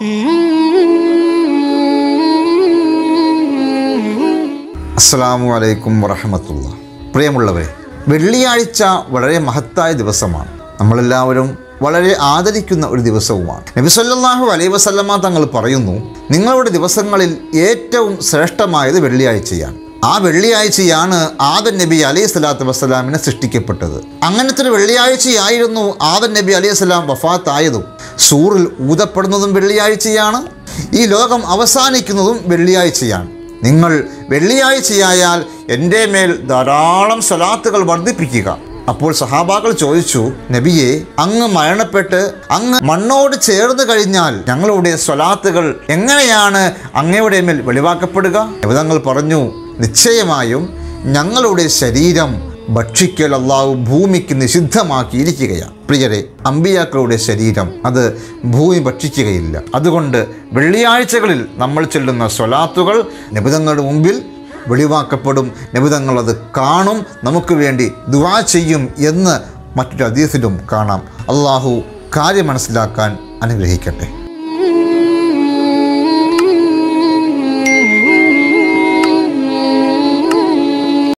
അസ്സാം വലൈക്കും വറഹമത്തുള്ള പ്രിയമുള്ളവരെ വെള്ളിയാഴ്ച വളരെ മഹത്തായ ദിവസമാണ് നമ്മളെല്ലാവരും വളരെ ആദരിക്കുന്ന ഒരു ദിവസവുമാണ് നബി സല്ലല്ലാഹു അലൈഹി വസല്ലമ തങ്ങൾ പറയുന്നു നിങ്ങളുടെ ദിവസങ്ങളിൽ ഏറ്റവും ശ്രേഷ്ഠമായത് വെള്ളിയാഴ്ചയാണ് ആ വെള്ളിയാഴ്ചയാണ് ആദൻ നബി അലൈഹി സ്വലാത്തു വസ്സലാമിനെ സൃഷ്ടിക്കപ്പെട്ടത് അങ്ങനത്തെ ഒരു വെള്ളിയാഴ്ചയായിരുന്നു ആദൻ നബി അലൈഹി സ്വലാം വഫാത്തായതും സൂറിൽ ഊതപ്പെടുന്നതും വെള്ളിയാഴ്ചയാണ് ഈ ലോകം അവസാനിക്കുന്നതും വെള്ളിയാഴ്ചയാണ് നിങ്ങൾ വെള്ളിയാഴ്ചയായാൽ എൻ്റെ മേൽ ധാരാളം സ്വലാത്തുകൾ വർദ്ധിപ്പിക്കുക അപ്പോൾ സഹാബാക്കൾ ചോദിച്ചു നബിയെ അങ്ങ് മരണപ്പെട്ട് അങ്ങ് മണ്ണോട് ചേർന്ന് കഴിഞ്ഞാൽ ഞങ്ങളുടെ സ്വലാത്തുകൾ എങ്ങനെയാണ് അങ്ങയുടെ മേൽ വെളിവാക്കപ്പെടുക നബിതങ്ങൾ പറഞ്ഞു നിശ്ചയമായും ഞങ്ങളുടെ ശരീരം ഭക്ഷിക്കൽ അള്ളാഹു ഭൂമിക്ക് നിഷിദ്ധമാക്കിയിരിക്കുകയാണ് പ്രിയരെ അമ്പിയാക്കളുടെ ശരീരം അത് ഭൂമി ഭക്ഷിക്കുകയില്ല അതുകൊണ്ട് വെള്ളിയാഴ്ചകളിൽ നമ്മൾ ചെല്ലുന്ന സ്വലാത്തുകൾ നിബിതങ്ങളുടെ മുമ്പിൽ വെളിവാക്കപ്പെടും നിബിതങ്ങൾ അത് കാണും നമുക്ക് വേണ്ടി ദുവാ ചെയ്യും എന്ന് മറ്റൊരു അതീസിലും കാണാം അള്ളാഹു കാര്യം മനസ്സിലാക്കാൻ അനുഗ്രഹിക്കട്ടെ